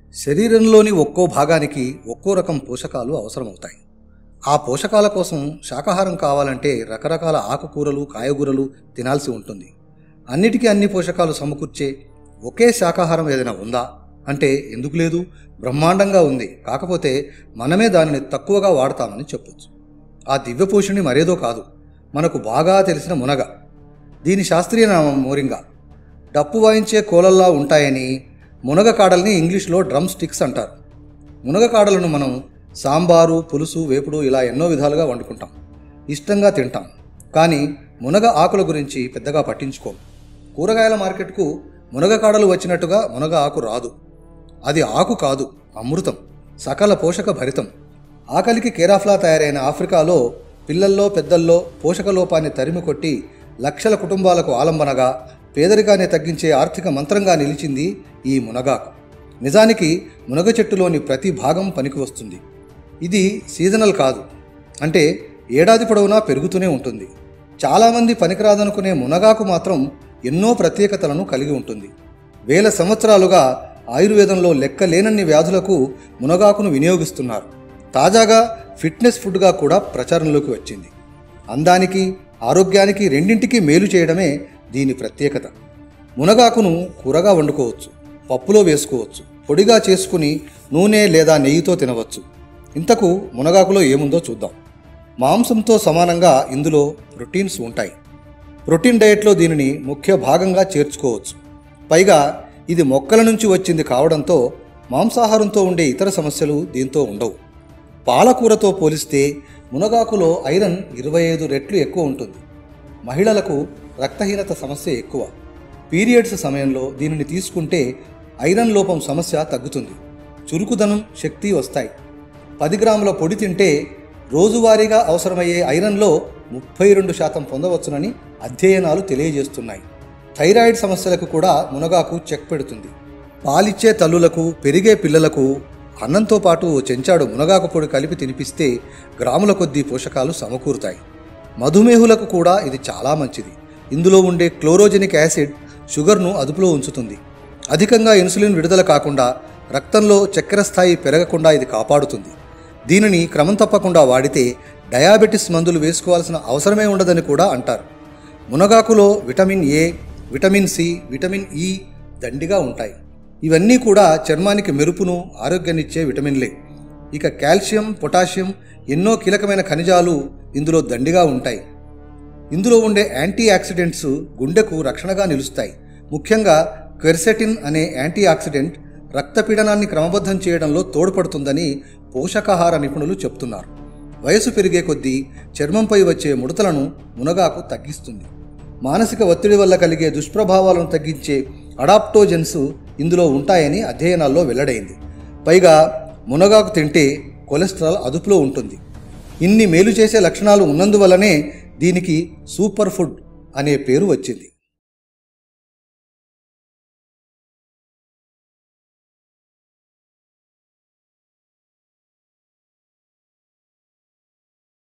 శరీరంలోని ఒక్కో భాగానికి ఒక్కో రకం పోషకాలు అవసరమవుతాయి ఆ పోషకాల కోసం శాకాహారం కావాలంటే రకరకాల ఆకుకూరలు కాయగూరలు తినాల్సి ఉంటుంది అన్నిటికీ అన్ని పోషకాలు సమకూర్చే ఒకే శాకాహారం ఏదైనా ఉందా అంటే ఎందుకు లేదు బ్రహ్మాండంగా ఉంది కాకపోతే మనమే దానిని తక్కువగా వాడతామని చెప్పొచ్చు ఆ దివ్యపోషుని మరేదో కాదు మనకు బాగా తెలిసిన మునగ దీని శాస్త్రీయ నామం మోరింగ డప్పు వాయించే కోలల్లా ఉంటాయని మునగ కాడల్ని ఇంగ్లీష్లో డ్రమ్ స్టిక్స్ అంటారు మునగ కాడలను మనం సాంబారు పులుసు వేపుడు ఇలా ఎన్నో విధాలుగా వండుకుంటాం ఇష్టంగా తింటాం కానీ మునగ ఆకుల గురించి పెద్దగా పట్టించుకోం కూరగాయల మార్కెట్కు మునగ కాడలు వచ్చినట్టుగా మునగ ఆకు రాదు అది ఆకు కాదు అమృతం సకల పోషక భరితం ఆకలికి కేరాఫ్లా తయారైన ఆఫ్రికాలో పిల్లల్లో పెద్దల్లో పోషక లోపాన్ని తరిమి కొట్టి లక్షల కుటుంబాలకు ఆలంబనగా పేదరికాన్ని తగ్గించే ఆర్థిక మంత్రంగా నిలిచింది ఈ మునగాకు నిజానికి మునగ చెట్టులోని ప్రతి భాగం పనికి వస్తుంది ఇది సీజనల్ కాదు అంటే ఏడాది పొడవునా పెరుగుతూనే ఉంటుంది చాలామంది పనికిరాదనుకునే మునగాకు మాత్రం ఎన్నో ప్రత్యేకతలను కలిగి ఉంటుంది వేల సంవత్సరాలుగా ఆయుర్వేదంలో లెక్కలేనన్ని వ్యాధులకు మునగాకును వినియోగిస్తున్నారు తాజాగా ఫిట్నెస్ ఫుడ్గా కూడా ప్రచారంలోకి వచ్చింది అందానికి ఆరోగ్యానికి రెండింటికి మేలు చేయడమే దీని ప్రత్యేకత మునగాకును కూరగా వండుకోవచ్చు పప్పులో వేసుకోవచ్చు పొడిగా చేసుకుని నూనె లేదా నెయ్యితో తినవచ్చు ఇంతకు మునగాకులో ఏముందో చూద్దాం మాంసంతో సమానంగా ఇందులో ప్రోటీన్స్ ఉంటాయి ప్రోటీన్ డయట్లో దీనిని ముఖ్య భాగంగా చేర్చుకోవచ్చు పైగా ఇది మొక్కల నుంచి వచ్చింది కావడంతో మాంసాహారంతో ఉండే ఇతర సమస్యలు దీంతో ఉండవు పాలకూరతో పోలిస్తే మునగాకులో ఐరన్ ఇరవై ఐదు రెట్లు ఎక్కువ ఉంటుంది మహిళలకు రక్తహీనత సమస్య ఎక్కువ పీరియడ్స్ సమయంలో దీనిని తీసుకుంటే ఐరన్ లోపం సమస్య తగ్గుతుంది చురుకుదనం శక్తి వస్తాయి పది గ్రాముల పొడి తింటే రోజువారీగా అవసరమయ్యే ఐరన్లో ముప్పై రెండు శాతం పొందవచ్చునని అధ్యయనాలు తెలియజేస్తున్నాయి థైరాయిడ్ సమస్యలకు కూడా మునగాకు చెక్ పెడుతుంది పాలిచ్చే తల్లులకు పెరిగే పిల్లలకు అన్నంతో పాటు ఓ చెంచాడు మునగాకు పొడి కలిపి తినిపిస్తే గ్రాముల కొద్దీ పోషకాలు సమకూరుతాయి మధుమేహులకు కూడా ఇది చాలా మంచిది ఇందులో ఉండే క్లోరోజెనిక్ యాసిడ్ షుగర్ను అదుపులో ఉంచుతుంది అధికంగా ఇన్సులిన్ విడుదల కాకుండా రక్తంలో చక్కెర స్థాయి పెరగకుండా ఇది కాపాడుతుంది దీనిని క్రమం తప్పకుండా వాడితే డయాబెటిస్ మందులు వేసుకోవాల్సిన అవసరమే ఉండదని కూడా అంటారు మునగాకులో vitamin A vitamin C vitamin E దండిగా ఉంటాయి ఇవన్నీ కూడా చర్మానికి మెరుపును ఆరోగ్యాన్నిచ్చే విటమిన్లే ఇక కాల్షియం పొటాషియం ఎన్నో కీలకమైన ఖనిజాలు ఇందులో దండిగా ఉంటాయి ఇందులో ఉండే యాంటీ ఆక్సిడెంట్స్ గుండెకు రక్షణగా నిలుస్తాయి ముఖ్యంగా క్వెర్సెటిన్ అనే యాంటీ ఆక్సిడెంట్ రక్తపీడనాన్ని క్రమబద్ధం చేయడంలో తోడ్పడుతుందని పోషకాహార నిపుణులు చెప్తున్నారు వయసు పెరిగే కొద్దీ చర్మంపై వచ్చే ముడతలను మునగాకు తగ్గిస్తుంది మానసిక ఒత్తిడి వల్ల కలిగే దుష్ప్రభావాలను తగ్గించే అడాప్టోజెన్స్ ఇందులో ఉంటాయని అధ్యయనాల్లో వెల్లడైంది పైగా మునగాకు తింటే కొలెస్ట్రాల్ అదుపులో ఉంటుంది ఇన్ని మేలు చేసే లక్షణాలు ఉన్నందువల్లనే దీనికి సూపర్ ఫుడ్ అనే పేరు వచ్చింది